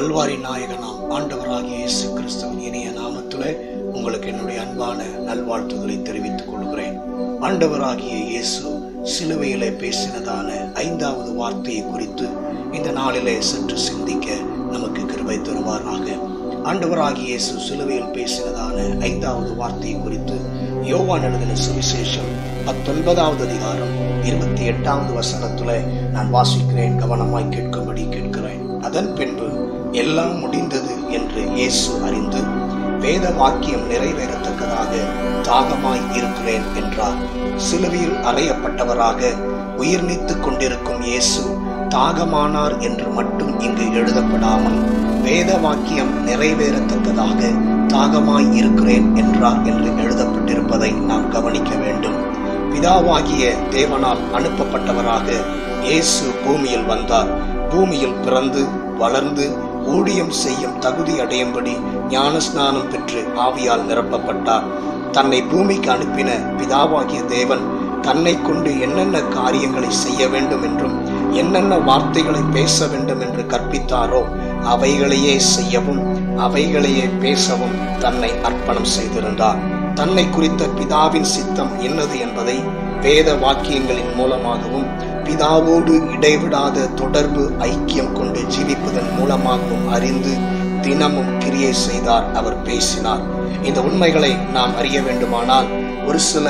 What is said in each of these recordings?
கல்வாரி நாயகனாம் ஆண்டவராகிய இயேசு கிறிஸ்துவின் இனிய நாமத்திலே உங்களுக்கு என்னுடைய அன்பான நல்வாழ்த்துதலை தெரிவித்துக் கொள்கிறேன் ஆண்டவராகிய இயேசு சிலுவையிலே பேசினதான ஐந்தாவது வார்த்தையை குறித்து இந்த நாளிலே சற்று சிந்திக்க நமக்கு கிருபை தருவாராக ஆண்டவராகிய இயேசு சிலுவையில் பேசினதான ஐந்தாவது வார்த்தையை குறித்து யோவான் எழுதின சுவிசேஷம் பத்தொன்பதாவது அதிகாரம் இருபத்தி எட்டாவது வசனத்துல நான் வாசிக்கிறேன் கவனமாய் கேட்கும்படி கேட்கிறேன் அதன் பின்பு எல்லாம் முடிந்தது என்று இயேசு அறிந்து வேத வாக்கியம் நிறைவேறத்தக்கதாக தாகமாய் இருக்கிறேன் என்றார் சிலுவையில் அறையப்பட்டவராக உயிர் நீத்துக் கொண்டிருக்கும் இயேசு தாகமானார் என்று மட்டும் இங்கு எழுதப்படாமல் வேத வாக்கியம் நிறைவேறத்தக்கதாக தாகமாய் இருக்கிறேன் என்றார் என்று எழுதப்பட்டிருப்பதை நாம் கவனிக்க வேண்டும் பிதாவாகிய தேவனால் அனுப்பப்பட்டவராக இயேசு பூமியில் வந்தார் பூமியில் பிறந்து வளர்ந்து ஊழியம் செய்யும் தகுதி அடையும்படி ஞானஸ்நானம் பெற்று ஆவியால் நிரப்பப்பட்டார் தன்னை பூமிக்கு அனுப்பின பிதாவாகிய தேவன் தன்னை கொண்டு என்னென்ன காரியங்களை செய்ய வேண்டும் என்றும் என்னென்ன வார்த்தைகளை பேச வேண்டும் என்று கற்பித்தாரோ அவைகளையே செய்யவும் அவைகளையே பேசவும் தன்னை அர்ப்பணம் செய்திருந்தார் தன்னை குறித்த பிதாவின் சித்தம் என்னது என்பதை வேத வாக்கியங்களின் மூலமாகவும் பிதாவோடு இடைவிடாத தொடர்பு ஐக்கியம் கொண்டு ஜீவிப்பதன் மூலமாகவும் அறிந்து தினமும் கிரியை செய்தார் அவர் பேசினார் இந்த உண்மைகளை நாம் அறிய வேண்டுமானால் ஒரு சில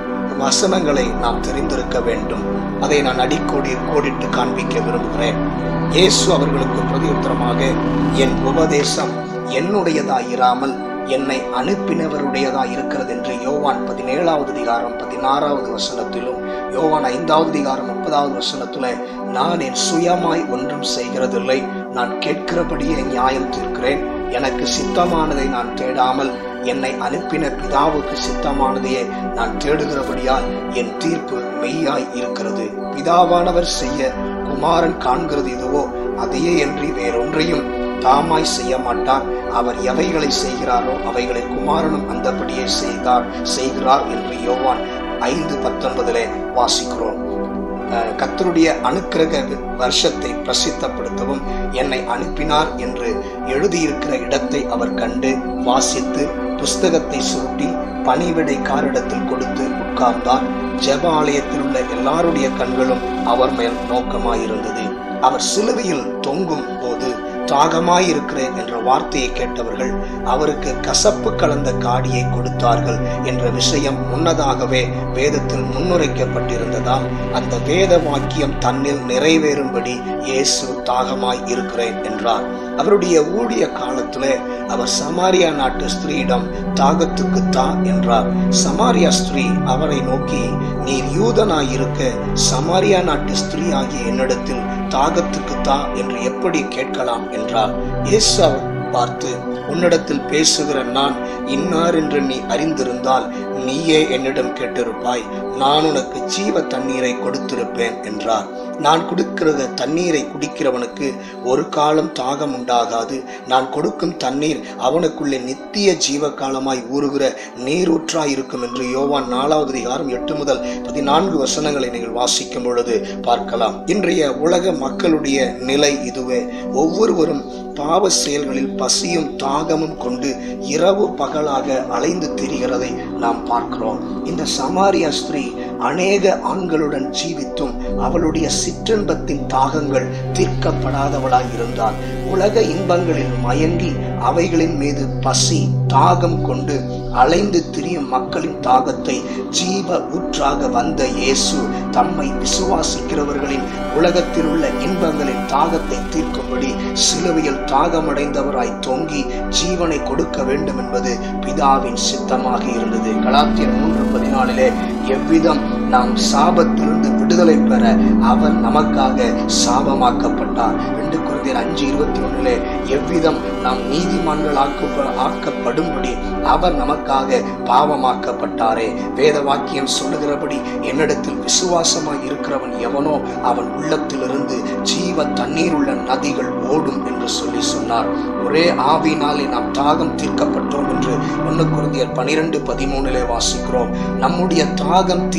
வசனங்களை நாம் தெரிந்திருக்க வேண்டும் அதை நான் அடிக்கோடி கோடிட்டு காண்பிக்க விரும்புகிறேன் இயேசு அவர்களுக்கு பிரதியுத்தரமாக என் உபதேசம் என்னுடையதாயிராமல் என்னை அனுப்பினவருடையதா இருக்கிறது என்று யோவான் பதினேழாவது அதிகாரம் பதினாறாவது வசனத்திலும் யோவான் ஐந்தாவது அதிகாரம் முப்பதாவது வசனத்துல நான் என் சுயமாய் ஒன்றும் செய்கிறதில்லை நான் கேட்கிறபடியே நியாயம் தீர்க்கிறேன் எனக்கு சித்தமானதை நான் தேடாமல் என்னை அனுப்பின பிதாவுக்கு சித்தமானதையே நான் தேடுகிறபடியால் என் தீர்ப்பு மெய்யாய் இருக்கிறது பிதாவானவர் செய்ய குமாரன் காண்கிறது இதுவோ அதையே என்று வேறொன்றையும் தாமாய் செய்ய மாட்டார் அவர் எவைகளை செய்கிறாரோ அவைகளை குமாரனும் அந்தபடியே செய்தார் செய்கிறார் என்று யோவான் ஐந்து பத்தொன்பதிலே வாசிக்கிறோம் கத்தருடைய அனுக்கிரக வருஷத்தை பிரசித்தப்படுத்தவும் என்னை அனுப்பினார் என்று எழுதியிருக்கிற இடத்தை அவர் கண்டு வாசித்து புஸ்தகத்தை சுருட்டி பணிவிடைக்காரிடத்தில் கொடுத்து உட்கார்ந்தார் ஜெப ஆலயத்தில் உள்ள எல்லாருடைய கண்களும் அவர் மேல் நோக்கமாயிருந்தது அவர் சிலுவையில் தொங்கும் போது தாகமாயிருக்கிறேன் என்ற வார்த்தையை கேட்டவர்கள் அவருக்கு கசப்பு கலந்த காடியை கொடுத்தார்கள் என்ற விஷயம் முன்னதாகவே வேதத்தில் முன்னுரைக்கப்பட்டிருந்ததால் அந்த வேத வாக்கியம் தன்னில் நிறைவேறும்படி இயேசு தாகமாய் இருக்கிறேன் என்றார் அவருடைய ஊழிய காலத்துல அவர் சமாரியா நாட்டு ஸ்திரீயிடம் தாகத்துக்கு தா என்றார் சமாரியா ஸ்திரீ அவரை நோக்கி நீர் யூதனாய் இருக்க சமாரியா நாட்டு ஸ்திரீ ஆகிய என்னிடத்தில் தாகத்துக்கு தா என்று எப்படி கேட்கலாம் என்றார் இயேசு அவர் பார்த்து உன்னிடத்தில் பேசுகிற நான் இன்னார் என்று நீ அறிந்திருந்தால் நீயே என்னிடம் கேட்டிருப்பாய் நான் உனக்கு ஜீவ தண்ணீரை கொடுத்திருப்பேன் என்றார் நான் கொடுக்கிற தண்ணீரை குடிக்கிறவனுக்கு ஒரு காலம் தாகம் உண்டாகாது நான் கொடுக்கும் தண்ணீர் அவனுக்குள்ளே நித்திய ஜீவ காலமாய் ஊறுகிற நீரூற்றாய் இருக்கும் என்று யோவான் நாலாவது அதிகாரம் எட்டு முதல் பதினான்கு வசனங்களை நீங்கள் வாசிக்கும் பொழுது பார்க்கலாம் இன்றைய உலக மக்களுடைய நிலை இதுவே ஒவ்வொருவரும் பாவ செயல்களில் பசியும் தாகமும் கொண்டு இரவு பகலாக அலைந்து திரிகிறதை நாம் பார்க்கிறோம் இந்த சமாரியா ஸ்திரீ அநேக ஆண்களுடன் ஜீவித்தும் அவளுடைய சிற்றின்பத்தின் தாகங்கள் தீர்க்கப்படாதவளாய் இருந்தாள் உலக இன்பங்களில் மயங்கி அவைகளின் மீது பசி தாகம் கொண்டு அலைந்து திரியும் மக்களின் தாகத்தை ஜீவ ஊற்றாக வந்த இயேசு தம்மை விசுவாசிக்கிறவர்களின் உலகத்தில் உள்ள இன்பங்களின் தாகத்தை தீர்க்கும்படி சிலுவையில் தாகமடைந்தவராய் தொங்கி ஜீவனை கொடுக்க வேண்டும் என்பது பிதாவின் சித்தமாக இருந்தது கலாத்தியர் மூன்று பதினாலிலே எவ்விதம் நாம் சாபத்திலிருந்து விடுதலை பெற அவர் நமக்காக சாபமாக்கப்பட்டார் ரெண்டு குழந்தையர் அஞ்சு இருபத்தி ஒண்ணுல எவ்விதம் நாம் நீதிமான்கள் ஆக்க ஆக்கப்படும்படி அவர் நமக்காக பாவமாக்கப்பட்டாரே வேத வாக்கியம் சொல்லுகிறபடி என்னிடத்தில் விசுவாசமாய் இருக்கிறவன் எவனோ அவன் உள்ளத்திலிருந்து ஜீவ தண்ணீர் உள்ள நதிகள் ஓடும் என்று சொல்லி சொன்னார் ஒரே ஆவினாலே நாம் தாகம் தீர்க்கப்பட்டோம் என்று ஒன்னு குருந்தியர் பனிரெண்டு பதிமூணிலே வாசிக்கிறோம் நம்முடைய தாகம் தீர்க்கும்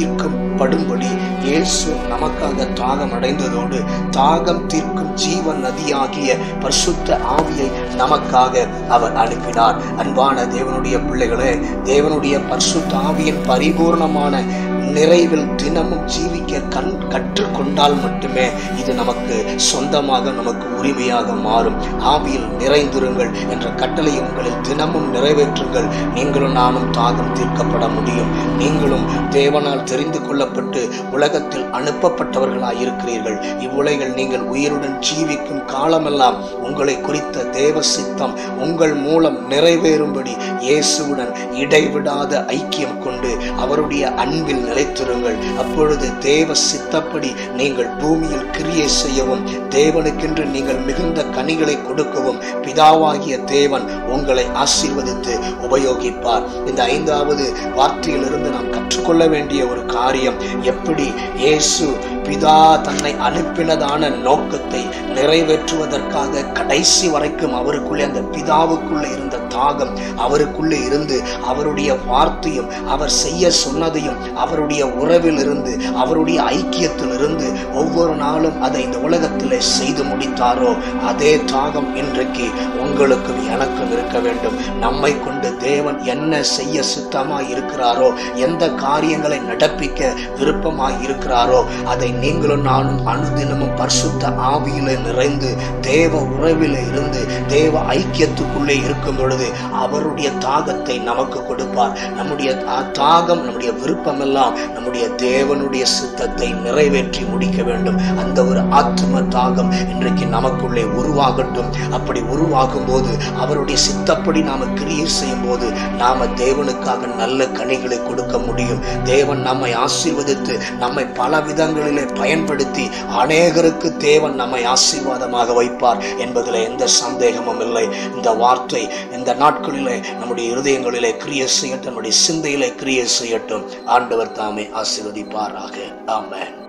படும்படி இயேசு நமக்காக தாகம் அடைந்ததோடு தாகம் தீர்க்கும் ஜீவன் நதியாகிய பரிசுத்த ஆவியை நமக்காக அவர் அனுப்பினார் அன்பான தேவனுடைய பிள்ளைகளே தேவனுடைய பரிசுத்த ஆவியின் பரிபூர்ணமான நிறைவில் தினமும் ஜீவிக்க கண் கற்றுக்கொண்டால் மட்டுமே இது நமக்கு சொந்தமாக நமக்கு உரிமையாக மாறும் ஆவியில் நிறைந்திருங்கள் என்ற கட்டளை உங்களில் தினமும் நிறைவேற்றுங்கள் நீங்களும் நானும் தாகம் தீர்க்கப்பட முடியும் நீங்களும் தேவனால் தெரிந்து கொள்ளப்பட்டு உலகத்தில் அனுப்பப்பட்டவர்களாய் இருக்கிறீர்கள் இவ்வுலகில் நீங்கள் உயிருடன் ஜீவிக்கும் காலமெல்லாம் உங்களை குறித்த தேவ சித்தம் உங்கள் மூலம் நிறைவேறும்படி இயேசுவுடன் இடைவிடாத ஐக்கியம் கொண்டு அவருடைய அன்பில் நிலைத்திருங்கள் அப்பொழுது தேவ சித்தப்படி நீங்கள் பூமியில் கிரியை செய்யவும் தேவனுக்கென்று நீங்கள் மிகுந்த கனிகளை கொடுக்கவும் பிதாவாகிய தேவன் உங்களை ஆசீர்வதித்து உபயோகிப்பார் இந்த ஐந்தாவது வார்த்தையிலிருந்து நாம் கற்றுக்கொள்ள வேண்டிய ஒரு காரியம் எப்படி இயேசு பிதா தன்னை அனுப்பினதான நோக்கத்தை நிறைவேற்றுவதற்காக கடைசி வரைக்கும் அவருக்குள்ளே அந்த பிதாவுக்குள்ளே இருந்த தாகம் அவருக்குள்ளே இருந்து அவருடைய வார்த்தையும் அவர் செய்ய சொன்னதையும் அவருடைய உறவில் இருந்து அவருடைய ஐக்கியத்தில் இருந்து ஒவ்வொரு நாளும் அதை இந்த உலகத்திலே செய்து முடித்தாரோ அதே தாகம் இன்றைக்கு உங்களுக்கும் எனக்கும் இருக்க வேண்டும் நம்மை கொண்டு தேவன் என்ன செய்ய சுத்தமாய் இருக்கிறாரோ எந்த காரியங்களை நடப்பிக்க விருப்பமாய் இருக்கிறாரோ அதை நீங்களும் நானும் அனுதினமும் பரிசுத்த ஆவியிலே நிறைந்து தேவ உறவிலே இருந்து தேவ ஐக்கியத்துக்குள்ளே இருக்கும் பொழுது அவருடைய தாகத்தை நமக்கு கொடுப்பார் நம்முடைய தா- தாகம் நம்முடைய விருப்பம் எல்லாம் நம்முடைய தேவனுடைய சித்தத்தை நிறைவேற்றி முடிக்க வேண்டும் அந்த ஒரு ஆத்ம தாகம் இன்றைக்கு நமக்குள்ளே உருவாகட்டும் அப்படி உருவாகும் போது அவருடைய சித்தப்படி நாம கிரியை செய்யும் போது நாம தேவனுக்காக நல்ல கனிகளை கொடுக்க முடியும் தேவன் நம்மை ஆசீர்வதித்து நம்மை பல விதங்களிலே பயன்படுத்தி அநேகருக்கு தேவன் நம்மை ஆசீர்வாதமாக வைப்பார் என்பதில் எந்த சந்தேகமும் இல்லை இந்த வார்த்தை இந்த நாட்களிலே நம்முடைய இருதயங்களிலே கிரியை செய்யட்டும் நம்முடைய சிந்தையிலே கிரியை செய்யட்டும் ஆண்டவர் தாமே ஆசீர்வதிப்பாராக ஆமென்